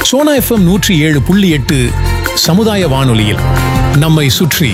Sona FM நூற்றி ஏழு புள்ளி எட்டு சமுதாய வானொலியில் நம்மை சுற்றி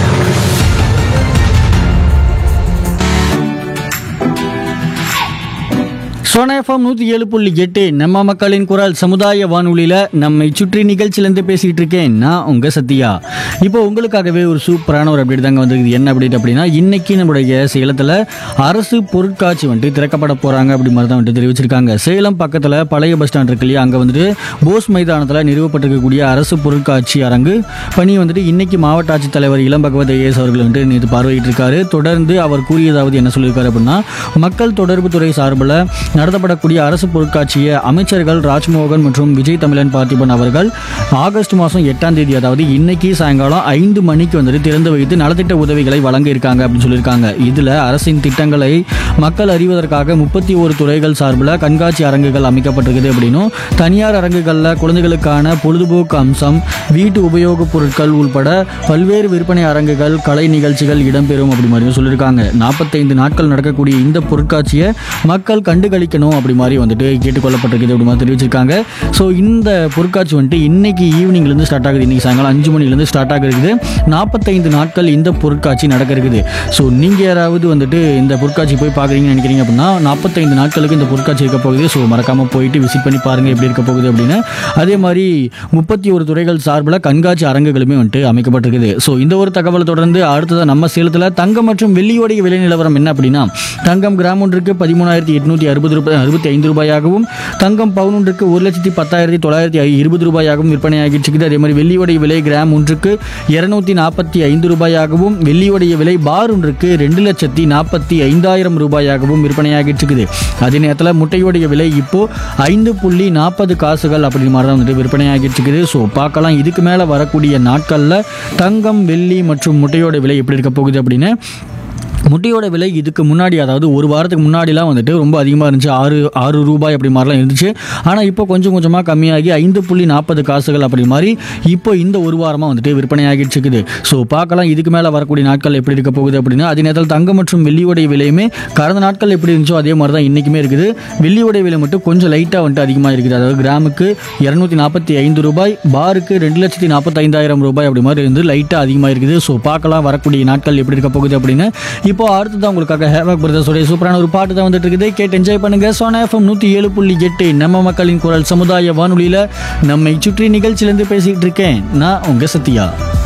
சோனா எஃப்எம் நூற்றி ஏழு புள்ளி எட்டு நம்ம மக்களின் குரல் சமுதாய வானொலியில் நம்மை சுற்றி நிகழ்ச்சியிலேருந்து பேசிகிட்டு இருக்கேன் நான் உங்கள் சத்யா இப்போ உங்களுக்காகவே ஒரு சூப்பரான ஒரு அப்டேட் தாங்க வந்திருக்குது என்ன அப்டேட் அப்படின்னா இன்னைக்கு நம்முடைய சேலத்தில் அரசு பொருட்காட்சி வந்துட்டு திறக்கப்பட போகிறாங்க அப்படி மாதிரி தான் வந்துட்டு தெரிவிச்சிருக்காங்க சேலம் பக்கத்தில் பழைய பஸ் ஸ்டாண்ட் இருக்கு இல்லையா அங்கே வந்துட்டு போஸ் மைதானத்தில் நிறுவப்பட்டிருக்கக்கூடிய அரசு பொருட்காட்சி அரங்கு பணி வந்துட்டு இன்னைக்கு மாவட்ட ஆட்சித்தலைவர் இளம் பகவத் ஐஏஎஸ் அவர்கள் வந்துட்டு நேற்று பார்வையிட்டிருக்காரு தொடர்ந்து அவர் கூறியதாவது என்ன சொல்லியிருக்காரு அப்படின்னா மக்கள் தொடர்பு துறை சார்பில் நடத்தப்படக்கூடிய அரசு பொருட்காட்சியை அமைச்சர்கள் ராஜ்மோகன் மற்றும் விஜய் தமிழன் பார்த்திபன் அவர்கள் ஆகஸ்ட் மாதம் எட்டாம் தேதி அதாவது இன்னைக்கு சாயங்காலம் ஐந்து மணிக்கு வந்துட்டு திறந்து வைத்து நலத்திட்ட உதவிகளை வழங்க இருக்காங்க அப்படின்னு சொல்லியிருக்காங்க இதில் அரசின் திட்டங்களை மக்கள் அறிவதற்காக முப்பத்தி ஒரு துறைகள் சார்பில் கண்காட்சி அரங்குகள் அமைக்கப்பட்டிருக்குது அப்படின்னும் தனியார் அரங்குகளில் குழந்தைகளுக்கான பொழுதுபோக்கு அம்சம் வீட்டு உபயோகப் பொருட்கள் உள்பட பல்வேறு விற்பனை அரங்குகள் கலை நிகழ்ச்சிகள் இடம்பெறும் அப்படி மாதிரியும் சொல்லியிருக்காங்க நாற்பத்தைந்து நாட்கள் நடக்கக்கூடிய இந்த பொருட்காட்சியை மக்கள் கண்டுகளிக்கணும் அப்படி மாதிரி வந்துட்டு கேட்டுக்கொள்ளப்பட்டிருக்குது அப்படி மாதிரி தெரிவிச்சிருக்காங்க ஸோ இந்த பொருட்காட்சி வந்துட்டு இன்னைக்கு ஈவினிங்லேருந்து ஸ்டார்ட் ஆகுது இன்னைக்கு சாயங்காலம் அஞ்சு மணிலேருந்து ஸ்டார்ட் ஆக இருக்குது நாற்பத்தைந்து நாட்கள் இந்த பொருட்காட்சி நடக்க இருக்குது ஸோ நீங்கள் யாராவது வந்துட்டு இந்த பொருட்காட்சி போய் பார்க்குறீங்கன்னு நினைக்கிறீங்க அப்படின்னா நாற்பத்தைந்து நாட்களுக்கு இந்த பொருட்காட்சி இருக்க போகுது ஸோ மறக்காமல் போயிட்டு விசிட் பண்ணி பாருங்கள் எப்படி இருக்க போகுது அப்படின்னு அதே மாதிரி முப்பத்தி ஒரு துறைகள் சார்பில் கண்காட்சி அரங்குகளுமே வந்துட்டு அமைக்கப்பட்டிருக்குது ஸோ இந்த ஒரு தகவலை தொடர்ந்து அடுத்ததாக நம்ம சேலத்தில் தங்கம் மற்றும் வெள்ளியோடைய விலை நிலவரம் என்ன அப்படின்னா தங்கம் கிராம் ஒன்றுக்கு பதிமூணாயிரத்தி எட்நூற்றி அறுபது ரூபாய் அறுபத்தி ஐந்து ரூபாயாகவும் தங்கம் பவுன் ஒன்றுக்கு ஒரு லட்சத்தி பத்தாயிரத்தி தொள்ளாயிரத்தி ஐ- இருபது ரூபாயாகவும் விற்பனையாகிட்டு இருக்குது அதே மாதிரி வெள்ளியோடைய விலை கிராம் ஒன்றுக்கு இருநூத்தி நாற்பத்தி ஐந்து ரூபாயாகவும் வெள்ளியோடைய விலை பார் ஒன்றுக்கு ரெண்டு லட்சத்தி நாற்பத்தி ஐந்தாயிரம் ரூபாயாகவும் விற்பனையாகிட்டு இருக்குது அதே நேரத்தில் முட்டையோடைய விலை இப்போ ஐந்து புள்ளி நாற்பது காசுகள் அப்படி மாதிரி தான் வந்துட்டு விற்பனையாகிட்டு இருக்குது ஸோ பார்க்கலாம் இதுக்கு மேலே வரக்கூடிய நாட்களில் தங்கம் வெள்ளி மற்றும் முட்டையோட விலை எப்படி இருக்க போகுது அப்படின்னு முட்டையோட விலை இதுக்கு முன்னாடி அதாவது ஒரு வாரத்துக்கு முன்னாடிலாம் வந்துட்டு ரொம்ப அதிகமாக இருந்துச்சு ஆறு ஆறு ரூபாய் அப்படி மாதிரிலாம் இருந்துச்சு ஆனால் இப்போ கொஞ்சம் கொஞ்சமாக கம்மியாகி ஐந்து புள்ளி நாற்பது காசுகள் அப்படி மாதிரி இப்போ இந்த ஒரு வாரமாக வந்துட்டு விற்பனையாகிட்டு இருக்குது ஸோ பார்க்கலாம் இதுக்கு மேலே வரக்கூடிய நாட்கள் எப்படி இருக்க போகுது அப்படின்னா அதே நேரத்தில் தங்கம் மற்றும் வெள்ளியோடைய விலையுமே கடந்த நாட்கள் எப்படி இருந்துச்சோ அதே மாதிரி தான் இன்றைக்குமே இருக்குது வெள்ளியோடைய விலை மட்டும் கொஞ்சம் லைட்டாக வந்துட்டு அதிகமாக இருக்குது அதாவது கிராமுக்கு இரநூத்தி நாற்பத்தி ஐந்து ரூபாய் பாருக்கு ரெண்டு லட்சத்தி நாற்பத்தைந்தாயிரம் ரூபாய் அப்படி மாதிரி இருந்து லைட்டாக அதிகமாக இருக்குது ஸோ பார்க்கலாம் வரக்கூடிய நாட்கள் எப்படி இருக்க போகுது அப்படின்னு இப்போ அடுத்ததான் உங்களுக்காக ஹேவாக் பிரதர்ஸோடைய சூப்பரான ஒரு பாட்டு தான் வந்துட்டு இருக்குது கேட்டு என்ஜாய் பண்ணுங்க சோனா எஃப்எம் நூற்றி ஏழு புள்ளி எட்டு நம்ம மக்களின் குரல் சமுதாய வானொலியில் நம்மை சுற்றி நிகழ்ச்சியிலேருந்து பேசிக்கிட்டு இருக்கேன் நான் உங்கள் சத்யா